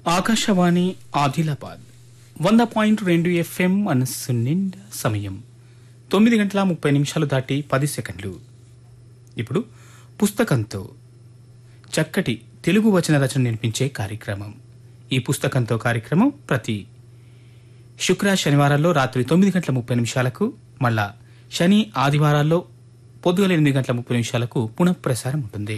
ఆకాశవాణి ఆదిలాబాద్ వంద పాయింట్ రెండు ఎఫ్ఎం మనస్సు నిండా సమయం తొమ్మిది గంటల ముప్పై నిమిషాలు దాటి పది సెకండ్లు ఇప్పుడు పుస్తకంతో చక్కటి తెలుగు వచన రచన నిర్మించే కార్యక్రమం ఈ పుస్తకంతో కార్యక్రమం ప్రతి శుక్ర శనివారాల్లో రాత్రి తొమ్మిది గంటల ముప్పై నిమిషాలకు మళ్ళా శని ఆదివారాల్లో పొద్దుగల ఎనిమిది గంటల ముప్పై నిమిషాలకు పునఃప్రసారం ఉంటుంది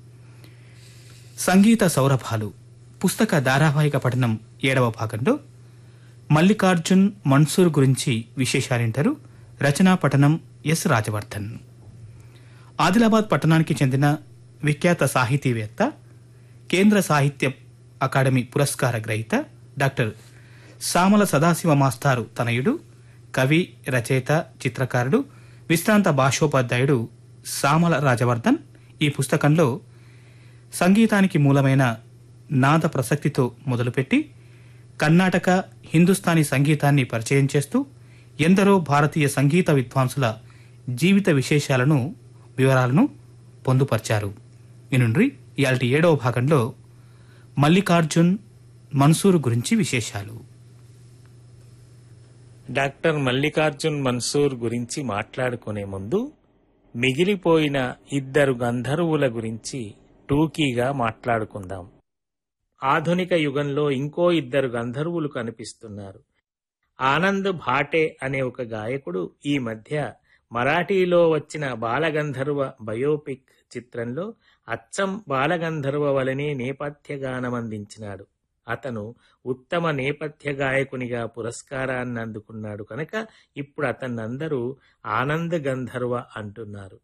సంగీత సౌరభాలు పుస్తక ధారావాహిక పఠనం ఏడవ భాగంలో మల్లికార్జున్ మన్సూర్ గురించి విశేషాలింటారు రచనా పఠనం ఎస్ రాజవర్ధన్ ఆదిలాబాద్ పట్టణానికి చెందిన విఖ్యాత సాహితీవేత్త కేంద్ర సాహిత్య అకాడమీ పురస్కార గ్రహీత డాక్టర్ సామల సదాశివ మాస్టారు తనయుడు కవి రచయిత చిత్రకారుడు విశ్రాంత భాషోపాధ్యాయుడు సామల రాజవర్ధన్ ఈ పుస్తకంలో సంగీతానికి మూలమైన నాద ప్రసక్తితో మొదలుపెట్టి కర్ణాటక హిందుస్థానీ సంగీతాన్ని పరిచయం చేస్తూ ఎందరో భారతీయ సంగీత విద్వాంసుల జీవిత విశేషాలను వివరాలను పొందుపర్చారు ఈ నుండి ఇయాల్టి ఏడవ భాగంలో మల్లికార్జున్ మన్సూరు గురించి విశేషాలు డాక్టర్ మల్లికార్జున్ మన్సూర్ గురించి మాట్లాడుకునే ముందు మిగిలిపోయిన ఇద్దరు గంధర్వుల గురించి టూకీగా మాట్లాడుకుందాం ఆధునిక యుగంలో ఇంకో ఇద్దరు గంధర్వులు కనిపిస్తున్నారు ఆనంద్ భాటే అనే ఒక గాయకుడు ఈ మధ్య మరాఠీలో వచ్చిన బాలగంధర్వ బయోపిక్ చిత్రంలో అచ్చం బాలగంధర్వ వలనే నేపథ్య గానం అందించినాడు అతను ఉత్తమ నేపథ్య గాయకునిగా పురస్కారాన్ని అందుకున్నాడు కనుక ఇప్పుడు అతన్నందరూ ఆనంద్ గంధర్వ అంటున్నారు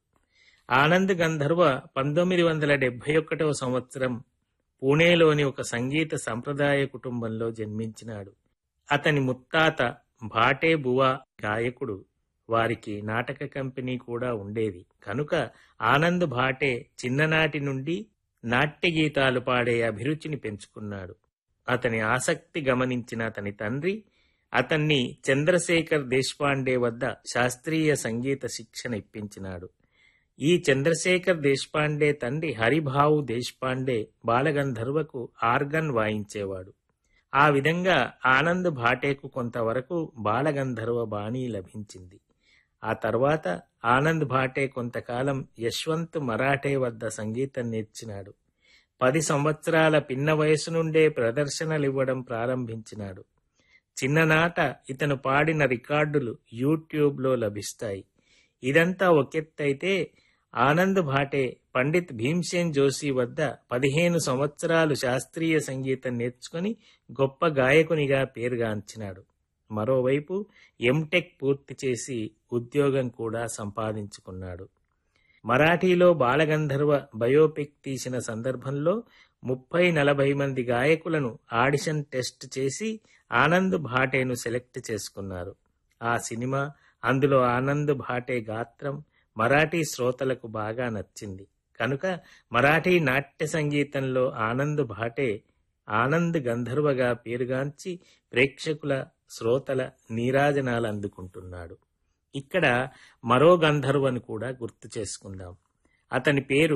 ఆనంద్ గంధర్వ పంతొమ్మిది వందల డెబ్బై ఒకటవ సంవత్సరం పూణేలోని ఒక సంగీత సంప్రదాయ కుటుంబంలో జన్మించినాడు అతని ముత్తాత భాటే బువా గాయకుడు వారికి నాటక కంపెనీ కూడా ఉండేది కనుక ఆనంద్ భాటే చిన్ననాటి నుండి నాట్య గీతాలు పాడే అభిరుచిని పెంచుకున్నాడు అతని ఆసక్తి గమనించిన అతని తండ్రి అతన్ని చంద్రశేఖర్ దేశపాండే వద్ద శాస్త్రీయ సంగీత శిక్షణ ఇప్పించినాడు ఈ చంద్రశేఖర్ దేశపాండే తండ్రి హరిభావు దేశపాండే బాలగంధర్వకు ఆర్గన్ వాయించేవాడు ఆ విధంగా ఆనంద్ భాటేకు కొంతవరకు బాలగంధర్వ బాణీ లభించింది ఆ తర్వాత ఆనంద్ భాటే కొంతకాలం యశ్వంత్ మరాఠే వద్ద సంగీతం నేర్చినాడు పది సంవత్సరాల పిన్న వయసు నుండే ప్రదర్శనలివ్వడం ప్రారంభించినాడు చిన్ననాట ఇతను పాడిన రికార్డులు యూట్యూబ్లో లభిస్తాయి ఇదంతా ఒకెత్తైతే ఆనంద్ భాటే పండిత్ భీమ్సేన్ జోషి వద్ద పదిహేను సంవత్సరాలు శాస్త్రీయ సంగీతం నేర్చుకుని గొప్ప గాయకునిగా పేరుగాంచినాడు మరోవైపు ఎంటెక్ పూర్తి చేసి ఉద్యోగం కూడా సంపాదించుకున్నాడు మరాఠీలో బాలగంధర్వ బయోపిక్ తీసిన సందర్భంలో ముప్పై నలభై మంది గాయకులను ఆడిషన్ టెస్ట్ చేసి ఆనంద్ భాటేను సెలెక్ట్ చేసుకున్నారు ఆ సినిమా అందులో ఆనంద్ భాటే గాత్రం మరాఠీ శ్రోతలకు బాగా నచ్చింది కనుక మరాఠీ నాట్య సంగీతంలో ఆనంద్ భాటే ఆనంద్ గంధర్వగా పేరుగాంచి ప్రేక్షకుల శ్రోతల నీరాజనాలు అందుకుంటున్నాడు ఇక్కడ మరో గంధర్వను కూడా గుర్తు చేసుకుందాం అతని పేరు